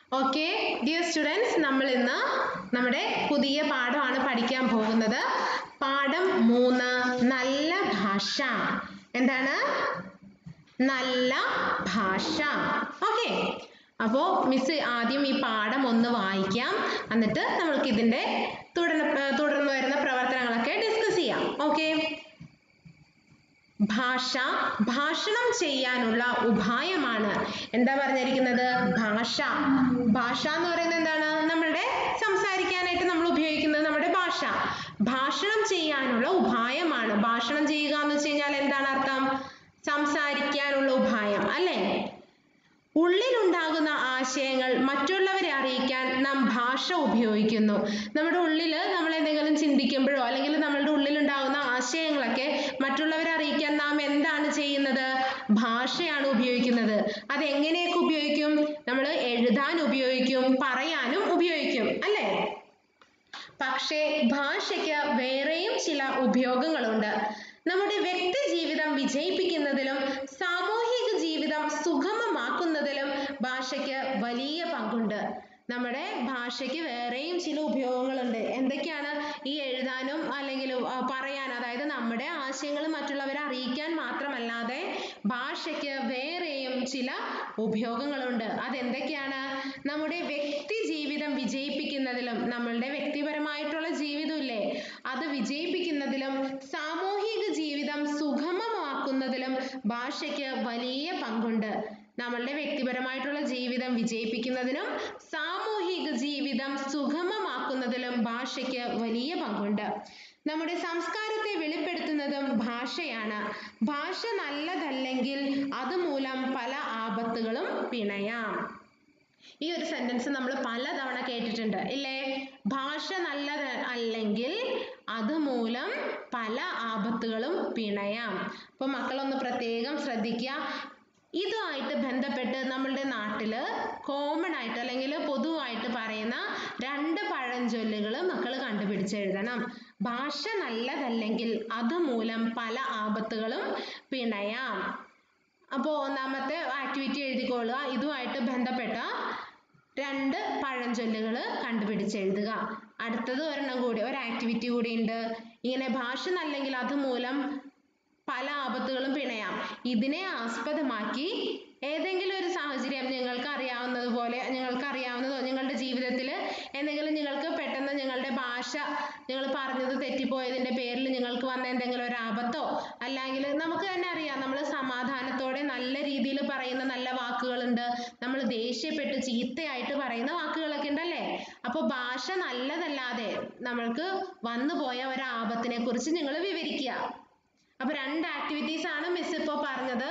Okay dear students നമ്മൾ ഇന്ന് നമ്മുടെ പുതിയ പാഠമാണ് പഠിക്കാൻ പോകുന്നത് പാഠം മൂന്ന് നല്ല ഭാഷ എന്താണ് നല്ല ഭാഷ ഓക്കെ അപ്പോൾ മിസ് ആദ്യം ഈ പാഠം ഒന്ന് വായിക്കാം എന്നിട്ട് നമ്മൾക്ക് ഇതിൻ്റെ തുടർന്ന് തുടർന്ന് വരുന്ന പ്രവർത്തനങ്ങളൊക്കെ ഡിസ്കസ് ചെയ്യാം ഓക്കെ ഭാഷ ഭാഷണം ചെയ്യാനുള്ള ഉപായമാണ് എന്താ പറഞ്ഞിരിക്കുന്നത് ഭാഷ ഭാഷ എന്ന് പറയുന്നത് എന്താണ് നമ്മളുടെ സംസാരിക്കാനായിട്ട് നമ്മൾ ഉപയോഗിക്കുന്നത് നമ്മുടെ ഭാഷ ഭാഷണം ചെയ്യാനുള്ള ഉപായമാണ് ഭാഷണം ചെയ്യുക എന്ന് വെച്ച് കഴിഞ്ഞാൽ എന്താണ് അർത്ഥം സംസാരിക്കാനുള്ള ഉപായം അല്ലേ ഉള്ളിലുണ്ടാകുന്ന ആശയങ്ങൾ മറ്റുള്ളവരെ അറിയിക്കാൻ നാം ഭാഷ ഉപയോഗിക്കുന്നു നമ്മുടെ ഉള്ളിൽ നമ്മൾ എന്തെങ്കിലും ചിന്തിക്കുമ്പോഴോ അല്ലെങ്കിൽ നമ്മളുടെ ഉള്ളിലുണ്ടാകുന്ന ആശയങ്ങളൊക്കെ മറ്റുള്ളവരെ അറിയിക്കാൻ നാം എന്താണ് ചെയ്യുന്നത് ഭാഷയാണ് ഉപയോഗിക്കുന്നത് അത് എങ്ങനെയൊക്കെ ഉപയോഗിക്കും നമ്മൾ എഴുതാൻ ഉപയോഗിക്കും പറയാനും ഉപയോഗിക്കും അല്ലേ പക്ഷേ ഭാഷയ്ക്ക് വേറെയും ചില ഉപയോഗങ്ങളുണ്ട് നമ്മുടെ വ്യക്തി ജീവിതം വിജയിപ്പിക്കുന്നതിലും സാമൂഹിക ജീവിതം സുഗമമാക്കുന്നതിലും ഭാഷയ്ക്ക് വലിയ പങ്കുണ്ട് നമ്മുടെ ഭാഷയ്ക്ക് വേറെയും ചില ഉപയോഗങ്ങളുണ്ട് എന്തൊക്കെയാണ് ഈ എഴുതാനും അല്ലെങ്കിൽ ആ, പറയാൻ അതായത് നമ്മുടെ ആശയങ്ങൾ മറ്റുള്ളവരെ അറിയിക്കാൻ മാത്രമല്ലാതെ ഭാഷയ്ക്ക് വേറെയും ചില ഉപയോഗങ്ങളുണ്ട് അതെന്തൊക്കെയാണ് നമ്മുടെ വ്യക്തി ജീവിതം വിജയിപ്പിക്കുന്നതിലും നമ്മളുടെ വ്യക്തിപരമായിട്ടുള്ള ജീവിതമില്ലേ അത് വിജയിപ്പിക്കുന്നതിലും സാമൂഹിക ജീവിതം സുഗമമാക്കുന്നതിലും ഭാഷയ്ക്ക് വലിയ പങ്കുണ്ട് നമ്മളുടെ വ്യക്തിപരമായിട്ടുള്ള ജീവിതം വിജയിപ്പിക്കുന്നതിനും സാമൂഹിക ജീവിതം സുഗമമാക്കുന്നതിലും ഭാഷയ്ക്ക് വലിയ പങ്കുണ്ട് നമ്മുടെ സംസ്കാരത്തെ വെളിപ്പെടുത്തുന്നതും ഭാഷയാണ് ഭാഷ നല്ലതല്ലെങ്കിൽ അതുമൂലം പല ആപത്തുകളും പിണയാം ഈ ഒരു സെന്റൻസ് നമ്മൾ പലതവണ കേട്ടിട്ടുണ്ട് ഇല്ലേ ഭാഷ നല്ലത് അല്ലെങ്കിൽ അതുമൂലം പല ആപത്തുകളും പിണയാം അപ്പൊ മക്കളൊന്ന് പ്രത്യേകം ശ്രദ്ധിക്കുക ഇതുമായിട്ട് ബന്ധപ്പെട്ട് നമ്മളുടെ നാട്ടിൽ കോമൺ ആയിട്ട് അല്ലെങ്കിൽ പൊതുവായിട്ട് പറയുന്ന രണ്ട് പഴഞ്ചൊല്ലുകൾ മക്കൾ കണ്ടുപിടിച്ചെഴുതണം ഭാഷ നല്ലതല്ലെങ്കിൽ അതുമൂലം പല ആപത്തുകളും പിണയാം അപ്പോൾ ഒന്നാമത്തെ ആക്ടിവിറ്റി എഴുതിക്കൊള്ളുക ഇതുമായിട്ട് ബന്ധപ്പെട്ട രണ്ട് പഴഞ്ചൊല്ലുകൾ കണ്ടുപിടിച്ചെഴുതുക അടുത്തത് ഒരെണ്ണം കൂടി ഒരു ആക്ടിവിറ്റി കൂടി ഉണ്ട് ഇങ്ങനെ ഭാഷ നല്ലെങ്കിൽ അതുമൂലം പല ആപത്തുകളും പിണയാം ഇതിനെ ആസ്പദമാക്കി ഏതെങ്കിലും ഒരു സാഹചര്യം നിങ്ങൾക്ക് അറിയാവുന്നതുപോലെ നിങ്ങൾക്ക് അറിയാവുന്നതോ നിങ്ങളുടെ ജീവിതത്തിൽ എന്തെങ്കിലും നിങ്ങൾക്ക് പെട്ടെന്ന് നിങ്ങളുടെ ഭാഷ നിങ്ങൾ പറഞ്ഞത് തെറ്റിപ്പോയതിന്റെ പേരിൽ നിങ്ങൾക്ക് വന്ന എന്തെങ്കിലും ഒരു ആപത്തോ അല്ലെങ്കിൽ നമുക്ക് തന്നെ അറിയാം നമ്മൾ സമാധാനത്തോടെ നല്ല രീതിയിൽ പറയുന്ന നല്ല വാക്കുകളുണ്ട് നമ്മൾ ദേഷ്യപ്പെട്ട് ചീത്തയായിട്ട് പറയുന്ന വാക്കുകളൊക്കെ ഉണ്ടല്ലേ അപ്പോൾ ഭാഷ നല്ലതല്ലാതെ നമ്മൾക്ക് വന്നുപോയ ഒരു ആപത്തിനെ കുറിച്ച് നിങ്ങൾ വിവരിക്കുക അപ്പൊ രണ്ട് ആക്ടിവിറ്റീസ് ആണ് മിസ് ഇപ്പോൾ പറഞ്ഞത്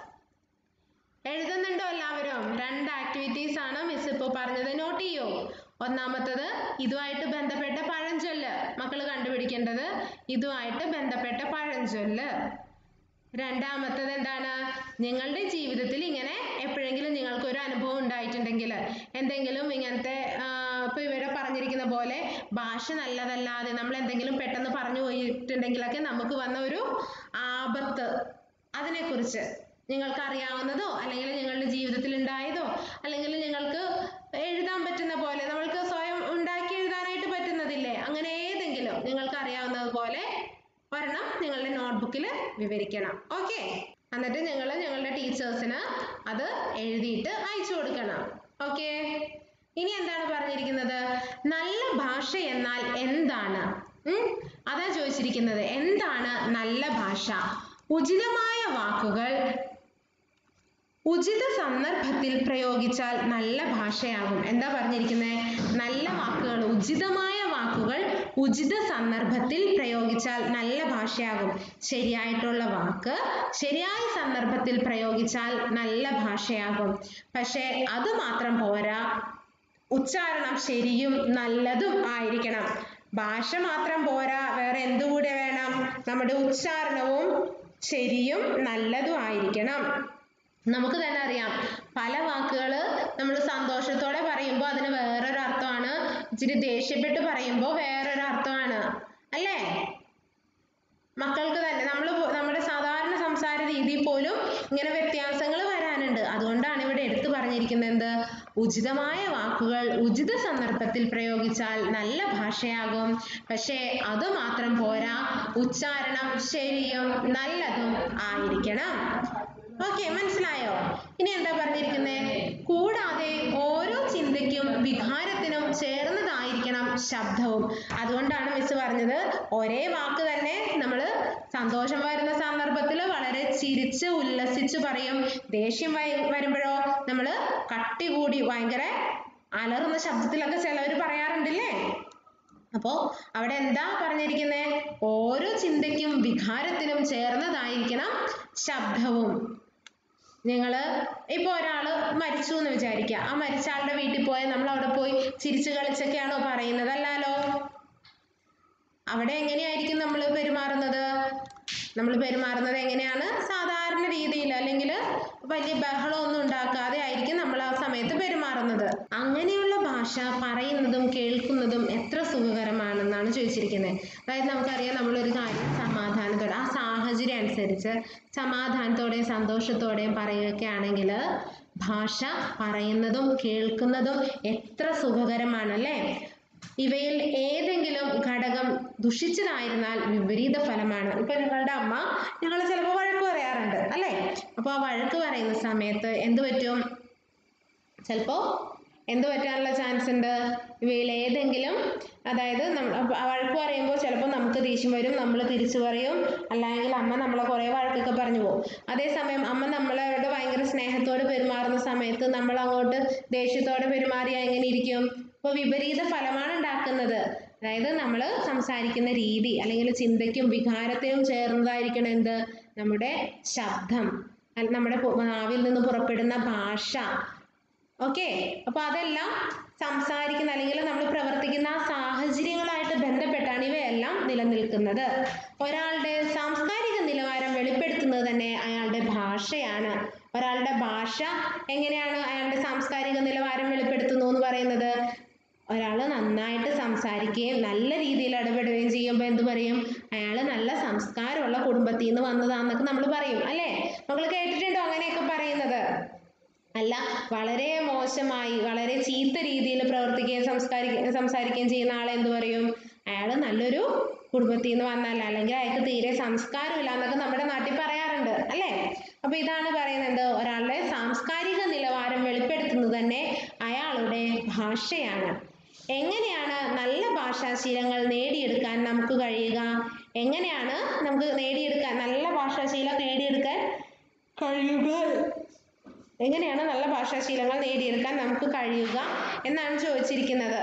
എഴുതുന്നുണ്ടോ എല്ലാവരും രണ്ട് ആക്ടിവിറ്റീസ് ആണ് മിസ് ഇപ്പോൾ പറഞ്ഞത് നോട്ട് ചെയ്യോ ഒന്നാമത്തത് ഇതുമായിട്ട് ബന്ധപ്പെട്ട പഴഞ്ചൊല്ല് മക്കൾ കണ്ടുപിടിക്കേണ്ടത് ഇതുമായിട്ട് ബന്ധപ്പെട്ട പഴഞ്ചൊല്ല് രണ്ടാമത്തത് എന്താണ് നിങ്ങളുടെ ജീവിതത്തിൽ ഇങ്ങനെ എപ്പോഴെങ്കിലും നിങ്ങൾക്ക് ഒരു അനുഭവം ഉണ്ടായിട്ടുണ്ടെങ്കിൽ എന്തെങ്കിലും ഇങ്ങനത്തെ ആ, ഇപ്പൊ ഇവിടെ പറഞ്ഞിരിക്കുന്ന പോലെ ഭാഷ നല്ലതല്ലാതെ നമ്മൾ എന്തെങ്കിലും പെട്ടെന്ന് പറഞ്ഞു പോയിട്ടുണ്ടെങ്കിലൊക്കെ നമുക്ക് വന്ന ഒരു ആപത്ത് അതിനെക്കുറിച്ച് നിങ്ങൾക്ക് അറിയാവുന്നതോ അല്ലെങ്കിൽ നിങ്ങളുടെ ജീവിതത്തിൽ ഉണ്ടായതോ അല്ലെങ്കിൽ നിങ്ങൾക്ക് എഴുതാൻ പറ്റുന്ന പോലെ നമ്മൾക്ക് സ്വയം ഉണ്ടാക്കി എഴുതാനായിട്ട് പറ്റുന്നതില്ലേ അങ്ങനെ ഏതെങ്കിലും നിങ്ങൾക്ക് അറിയാവുന്നത് പോലെ ഒരെണ്ണം നിങ്ങളുടെ നോട്ട്ബുക്കിൽ വിവരിക്കണം ഓക്കെ എന്നിട്ട് നിങ്ങൾ ഞങ്ങളുടെ ടീച്ചേഴ്സിന് അത് എഴുതിയിട്ട് അയച്ചു കൊടുക്കണം ഓക്കെ ഇനി എന്താണ് പറഞ്ഞിരിക്കുന്നത് നല്ല ഭാഷ എന്നാൽ എന്താണ് ഉം? അതാ ചോദിച്ചിരിക്കുന്നത് എന്താണ് നല്ല ഭാഷ ഉചിതമായ വാക്കുകൾ ഉചിത സന്ദർഭത്തിൽ പ്രയോഗിച്ചാൽ നല്ല ഭാഷയാകും എന്താ പറഞ്ഞിരിക്കുന്നത് നല്ല വാക്കുകൾ ഉചിതമായ വാക്കുകൾ ഉചിത സന്ദർഭത്തിൽ പ്രയോഗിച്ചാൽ നല്ല ഭാഷയാകും ശരിയായിട്ടുള്ള വാക്ക് ശരിയായ സന്ദർഭത്തിൽ പ്രയോഗിച്ചാൽ നല്ല ഭാഷയാകും പക്ഷേ അത് മാത്രം പോരാ ഉച്ചാരണം ശരിയും നല്ലതും ആയിരിക്കണം ഭാഷ മാത്രം പോരാ വേറെ എന്തുകൂടെ വേണം നമ്മുടെ ഉച്ചാരണവും ശരിയും നല്ലതും ആയിരിക്കണം നമുക്ക് തന്നെ അറിയാം പല വാക്കുകൾ നമ്മൾ സന്തോഷത്തോടെ പറയുമ്പോൾ അതിന് വേറൊരു അർത്ഥമാണ് ഇച്ചിരി ദേഷ്യപ്പെട്ട് പറയുമ്പോൾ വേറൊരു അർത്ഥമാണ് അല്ലേ മക്കൾക്ക് തന്നെ നമ്മൾ നമ്മുടെ സാധാരണ സംസാര രീതിയിൽ പോലും ഇങ്ങനെ വ്യത്യാസങ്ങൾ വരാനുണ്ട് അത് അതുകൊണ്ടാണ് ഇവിടെ എടുത്തു പറഞ്ഞിരിക്കുന്നത് എന്ത് ഉചിതമായ വാക്കുകൾ ഉചിത സന്ദർഭത്തിൽ പ്രയോഗിച്ചാൽ നല്ല ഭാഷയാകും പക്ഷേ അത് മാത്രം പോരാ ഉച്ചാരണം ശരിയും നല്ലതും ആയിരിക്കണം ഓക്കെ മനസ്സിലായോ ഇനി എന്താ പറഞ്ഞിരിക്കുന്നത് കൂടാതെ ഓരോ ചിന്തയ്ക്കും വികാരത്തിനും ചേർന്നതായിരിക്കണം ശബ്ദവും അതുകൊണ്ടാണ് മിസ് പറഞ്ഞത് ഒരേ വാക്ക് തന്നെ നമ്മൾ സന്തോഷം വരുന്ന സന്ദർഭത്തിൽ വളരെ ചിരിച്ച് ഉല്ലസിച്ച് പറയും ദേഷ്യം വയ- വരുമ്പോഴോ നമ്മൾ കട്ടി കൂടി ഭയങ്കര അലറുന്ന ശബ്ദത്തിലൊക്കെ ചിലവർ പറയാറുണ്ടല്ലേ അപ്പോ അവിടെ എന്താ പറഞ്ഞിരിക്കുന്നത് ഓരോ ചിന്തയ്ക്കും വികാരത്തിനും ചേർന്നതായിരിക്കണം ശബ്ദവും നിങ്ങൾ ഇപ്പോൾ ഒരാൾ മരിച്ചു എന്ന് വിചാരിക്കുക ആ മരിച്ച ആളുടെ വീട്ടിൽ പോയാൽ നമ്മൾ അവിടെ പോയി ചിരിച്ചു കളിച്ചൊക്കെയാണോ പറയുന്നത് അല്ലാലോ അവിടെ എങ്ങനെയായിരിക്കും നമ്മൾ പെരുമാറുന്നത് നമ്മൾ പെരുമാറുന്നത് എങ്ങനെയാണ് സാധാരണ രീതിയിൽ അല്ലെങ്കിൽ വലിയ ബഹളമൊന്നും ഉണ്ടാക്കാതെ ആയിരിക്കും നമ്മൾ ആ സമയത്ത് പെരുമാറുന്നത് അങ്ങനെയുള്ള ഭാഷ പറയുന്നതും കേൾക്കുന്നതും എത്ര സുഖകരമാണെന്നാണ് ചോദിച്ചിരിക്കുന്നത് അതായത് നമുക്കറിയാം നമ്മളൊരു കാര്യം സമാധാനത്തോടെ ആ സാഹചര്യം അനുസരിച്ച് സമാധാനത്തോടെയും സന്തോഷത്തോടെയും പറയുകയൊക്കെ ആണെങ്കിൽ ഭാഷ പറയുന്നതും കേൾക്കുന്നതും എത്ര സുഖകരമാണല്ലേ ഇവയിൽ ഏതെങ്കിലും ഘടകം ദുഷിച്ചതായിരുന്നാൽ വിപരീത ഫലമാണ് ഇപ്പൊ നിങ്ങളുടെ അമ്മ നിങ്ങൾ ചിലപ്പോൾ വഴക്ക് പറയാറുണ്ട് അല്ലേ അപ്പോൾ ആ വഴക്ക് പറയുന്ന സമയത്ത് എന്ത് പറ്റും ചിലപ്പോൾ എന്ത് പറ്റാനുള്ള ചാൻസ് ഉണ്ട് ഇവയിൽ ഏതെങ്കിലും അതായത് നമ്മ ആ വഴക്ക് പറയുമ്പോൾ ചിലപ്പോൾ നമുക്ക് ദേഷ്യം വരും നമ്മൾ തിരിച്ചു പറയും അല്ലെങ്കിൽ അമ്മ നമ്മളെ കുറേ വഴക്കൊക്കെ പറഞ്ഞു പോകും അതേസമയം അമ്മ നമ്മളോട് ഭയങ്കര സ്നേഹത്തോടെ പെരുമാറുന്ന സമയത്ത് നമ്മൾ അങ്ങോട്ട് ദേഷ്യത്തോടെ പെരുമാറിയാൽ എങ്ങനെ ഇരിക്കും അപ്പോൾ വിപരീത ഫലമാണ് ഉണ്ടാക്കുന്നത് അതായത് നമ്മൾ സംസാരിക്കുന്ന രീതി അല്ലെങ്കിൽ ചിന്തയ്ക്കും വികാരത്തിനും ചേർന്നതായിരിക്കണം എന്ത് നമ്മുടെ ശബ്ദം അല്ല നമ്മുടെ പു- നാവിൽ നിന്ന് പുറപ്പെടുന്ന ഭാഷ ഓക്കെ അപ്പൊ അതെല്ലാം സംസാരിക്കുന്ന അല്ലെങ്കിൽ നമ്മൾ പ്രവർത്തിക്കുന്ന ആ സാഹചര്യങ്ങളായിട്ട് ബന്ധപ്പെട്ടാണ് ഇവയെല്ലാം നിലനിൽക്കുന്നത് ഒരാളുടെ സാംസ്കാരിക നിലവാരം വെളിപ്പെടുത്തുന്നത് തന്നെ അയാളുടെ ഭാഷയാണ് ഒരാളുടെ ഭാഷ എങ്ങനെയാണ് അയാളുടെ സാംസ്കാരിക നിലവാരം വെളിപ്പെടുത്തുന്നു എന്ന് പറയുന്നത് ഒരാൾ നന്നായിട്ട് സംസാരിക്കുകയും നല്ല രീതിയിൽ ഇടപെടുകയും ചെയ്യുമ്പോൾ എന്ത് പറയും അയാൾ നല്ല സംസ്കാരമുള്ള കുടുംബത്തിൽ നിന്ന് വന്നതാന്നൊക്കെ നമ്മൾ പറയും അല്ലേ മക്കൾ കേട്ടിട്ടുണ്ടോ അങ്ങനെയൊക്കെ പറയുന്നത് അല്ല വളരെ മോശമായി വളരെ ചീത്ത രീതിയിൽ പ്രവർത്തിക്കുകയും സംസ്കാരിക്കുകയും സംസാരിക്കുകയും ചെയ്യുന്ന ആളെ എന്ത് പറയും അയാൾ നല്ലൊരു കുടുംബത്തിൽ നിന്ന് വന്നല്ല അല്ലെങ്കിൽ അയാൾക്ക് തീരെ സംസ്കാരമില്ല എന്നൊക്കെ നമ്മുടെ നാട്ടിൽ പറയാറുണ്ട് അല്ലേ അപ്പൊ ഇതാണ് പറയുന്നത് ഒരാളുടെ സാംസ്കാരിക നിലവാരം വെളിപ്പെടുത്തുന്നത് തന്നെ അയാളുടെ ഭാഷയാണ് എങ്ങനെയാണ് നല്ല ഭാഷാശീലങ്ങൾ നേടിയെടുക്കാൻ നമുക്ക് കഴിയുക എങ്ങനെയാണ് നമുക്ക് നേടിയെടുക്കാൻ നല്ല ഭാഷാശീലം നേടിയെടുക്കാൻ കഴിയുക എങ്ങനെയാണ് നല്ല ഭാഷാശീലങ്ങൾ നേടിയെടുക്കാൻ നമുക്ക് കഴിയുക എന്നാണ് ചോദിച്ചിരിക്കുന്നത്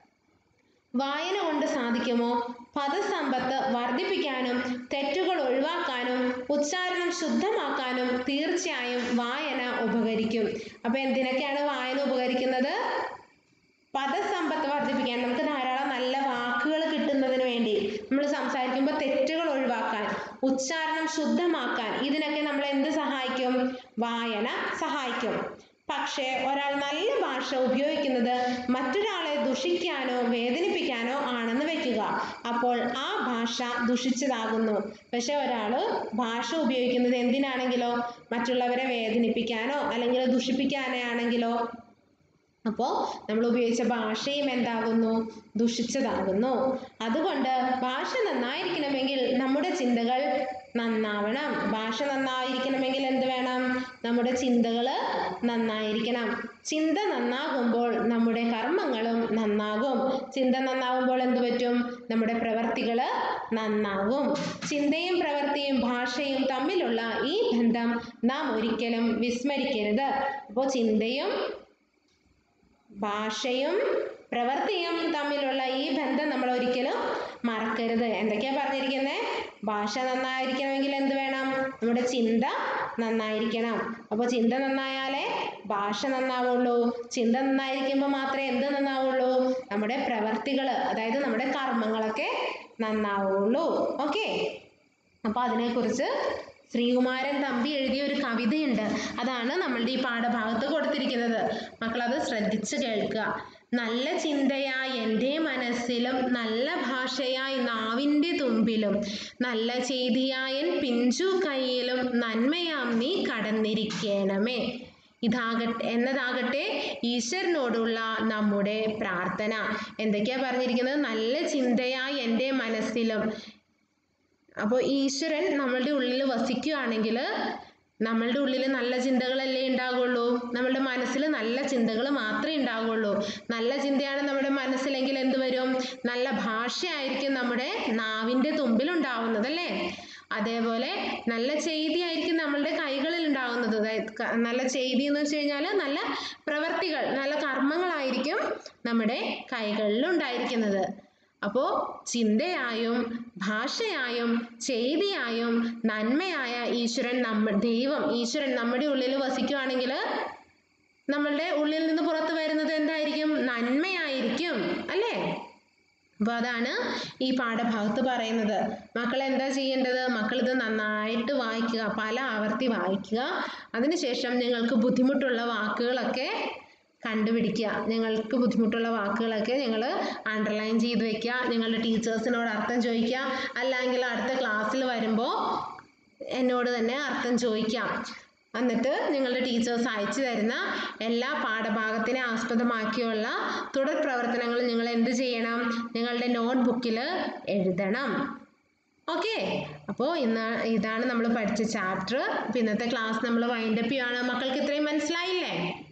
വായന കൊണ്ട് സാധിക്കുമോ പദസമ്പത്ത് വർദ്ധിപ്പിക്കാനും തെറ്റുകൾ ഒഴിവാക്കാനും ഉച്ചാരണം ശുദ്ധമാക്കാനും തീർച്ചയായും വായന ഉപകരിക്കും അപ്പൊ എന്തിനൊക്കെയാണ് വായന ഉപകരിക്കുന്നത് പദസമ്പത്ത് വർദ്ധിപ്പിക്കാൻ നമുക്ക് ധാരാളം നല്ല വാക്കുകൾ കിട്ടുന്നതിന് വേണ്ടി നമ്മൾ സംസാരിക്കുമ്പോൾ തെറ്റുകൾ ഒഴിവാക്കാൻ ഉച്ചാരണം ശുദ്ധമാക്കാൻ ഇതിനൊക്കെ നമ്മൾ എന്ത് സഹായിക്കും വായന സഹായിക്കും പക്ഷേ ഒരാൾ നല്ല ഭാഷ ഉപയോഗിക്കുന്നത് മറ്റൊരാളെ ദുഷിക്കാനോ വേദനിപ്പിക്കാനോ ആണെന്ന് വെക്കുക അപ്പോൾ ആ ഭാഷ ദുഷിച്ചതാകുന്നു പക്ഷെ ഒരാൾ ഭാഷ ഉപയോഗിക്കുന്നത് എന്തിനാണെങ്കിലോ മറ്റുള്ളവരെ വേദനിപ്പിക്കാനോ അല്ലെങ്കിൽ ദുഷിപ്പിക്കാനോ ആണെങ്കിലോ അപ്പോൾ നമ്മൾ ഉപയോഗിച്ച ഭാഷയും എന്താകുന്നു ദുഷിച്ചതാകുന്നു അതുകൊണ്ട് ഭാഷ നന്നായിരിക്കണമെങ്കിൽ നമ്മുടെ ചിന്തകൾ നന്നാവണം ഭാഷ നന്നായിരിക്കണമെങ്കിൽ എന്ത് വേണം നമ്മുടെ ചിന്തകൾ നന്നായിരിക്കണം ചിന്ത നന്നാകുമ്പോൾ നമ്മുടെ കർമ്മങ്ങളും നന്നാകും ചിന്ത നന്നാകുമ്പോൾ എന്ത് പറ്റും നമ്മുടെ പ്രവർത്തികൾ നന്നാകും ചിന്തയും പ്രവൃത്തിയും ഭാഷയും തമ്മിലുള്ള ഈ ബന്ധം നാം ഒരിക്കലും വിസ്മരിക്കരുത് അപ്പോൾ ചിന്തയും ഭാഷയും പ്രവൃത്തിയും തമ്മിലുള്ള ഈ ബന്ധം നമ്മൾ ഒരിക്കലും മറക്കരുത് എന്തൊക്കെയാ പറഞ്ഞിരിക്കുന്നത് ഭാഷ നന്നായിരിക്കണമെങ്കിൽ എന്ത് വേണം നമ്മുടെ ചിന്ത നന്നായിരിക്കണം അപ്പോൾ ചിന്ത നന്നായാലേ ഭാഷ നന്നാവുള്ളൂ ചിന്ത നന്നായിരിക്കുമ്പോൾ മാത്രമേ എന്ത് നന്നാവുള്ളൂ നമ്മുടെ പ്രവർത്തികൾ അതായത് നമ്മുടെ കർമ്മങ്ങളൊക്കെ നന്നാവുള്ളൂ ഓക്കെ അപ്പോൾ അതിനെക്കുറിച്ച് ശ്രീകുമാരൻ തമ്പി എഴുതിയ ഒരു കവിതയുണ്ട് അതാണ് നമ്മളുടെ ഈ പാഠഭാഗത്ത് കൊടുത്തിരിക്കുന്നത് മക്കളത് ശ്രദ്ധിച്ച് കേൾക്കുക നല്ല ചിന്തയായി എൻ്റെ മനസ്സിലും നല്ല ഭാഷയായി നാവിൻ്റെ തുമ്പിലും നല്ല ചെയ്തിയായൻ പിഞ്ചു കയ്യിലും നന്മയാം നീ കടന്നിരിക്കണമേ ഇതാകട്ടെ എന്നതാകട്ടെ ഈശ്വരനോടുള്ള നമ്മുടെ പ്രാർത്ഥന എന്തൊക്കെയാ പറഞ്ഞിരിക്കുന്നത് നല്ല ചിന്തയായി എൻ്റെ മനസ്സിലും അപ്പോൾ ഈശ്വരൻ നമ്മളുടെ ഉള്ളിൽ വസിക്കുകയാണെങ്കിൽ നമ്മളുടെ ഉള്ളിൽ നല്ല ചിന്തകളല്ലേ ഉണ്ടാകുള്ളൂ നമ്മളുടെ മനസ്സിൽ നല്ല ചിന്തകൾ മാത്രമേ ഉണ്ടാകുള്ളൂ നല്ല ചിന്തയാണ് നമ്മുടെ മനസ്സിലെങ്കിൽ എന്ത് വരും നല്ല ഭാഷയായിരിക്കും നമ്മുടെ നാവിൻ്റെ തുമ്പിൽ ഉണ്ടാവുന്നത് അല്ലേ അതേപോലെ നല്ല ചെയ്തിയായിരിക്കും നമ്മളുടെ കൈകളിൽ ഉണ്ടാകുന്നത് അതായത് ക- നല്ല ചെയ്തി എന്ന് വെച്ച് കഴിഞ്ഞാൽ നല്ല പ്രവർത്തികൾ നല്ല കർമ്മങ്ങളായിരിക്കും നമ്മുടെ കൈകളിൽ ഉണ്ടായിരിക്കുന്നത് അപ്പോൾ ചിന്തയായും ഭാഷയായും ചെയ്തിയായും നന്മയായ ഈശ്വരൻ നമ്മ ദൈവം ഈശ്വരൻ നമ്മുടെ ഉള്ളിൽ വസിക്കുകയാണെങ്കിൽ നമ്മളുടെ ഉള്ളിൽ നിന്ന് പുറത്തു വരുന്നത് എന്തായിരിക്കും നന്മയായിരിക്കും അല്ലേ അപ്പോൾ അതാണ് ഈ പാഠഭാഗത്ത് പറയുന്നത് മക്കൾ എന്താ ചെയ്യേണ്ടത് മക്കൾ ഇത് നന്നായിട്ട് വായിക്കുക പല ആവർത്തി വായിക്കുക അതിനുശേഷം നിങ്ങൾക്ക് ബുദ്ധിമുട്ടുള്ള വാക്കുകളൊക്കെ കണ്ടുപിടിക്കുക നിങ്ങൾക്ക് ബുദ്ധിമുട്ടുള്ള വാക്കുകളൊക്കെ നിങ്ങൾ അണ്ടർലൈൻ ചെയ്ത് വെക്കുക നിങ്ങളുടെ ടീച്ചേഴ്സിനോട് അർത്ഥം ചോദിക്കുക അല്ലെങ്കിൽ അടുത്ത ക്ലാസ്സിൽ വരുമ്പോൾ എന്നോട് തന്നെ അർത്ഥം ചോദിക്കാം എന്നിട്ട് നിങ്ങളുടെ ടീച്ചേഴ്സ് അയച്ചു തരുന്ന എല്ലാ പാഠഭാഗത്തിനെ ആസ്പദമാക്കിയുള്ള തുടർ പ്രവർത്തനങ്ങൾ നിങ്ങൾ എന്ത് ചെയ്യണം നിങ്ങളുടെ നോട്ട് ബുക്കിൽ എഴുതണം ഓക്കെ അപ്പോൾ ഇന്ന് ഇതാണ് നമ്മൾ പഠിച്ച ചാപ്റ്റർ അപ്പോൾ ഇന്നത്തെ ക്ലാസ് നമ്മൾ വൈൻഡപ്പ് ചെയ്യുകയാണ് മക്കൾക്ക് ഇത്രയും മനസ്സിലായില്ലേ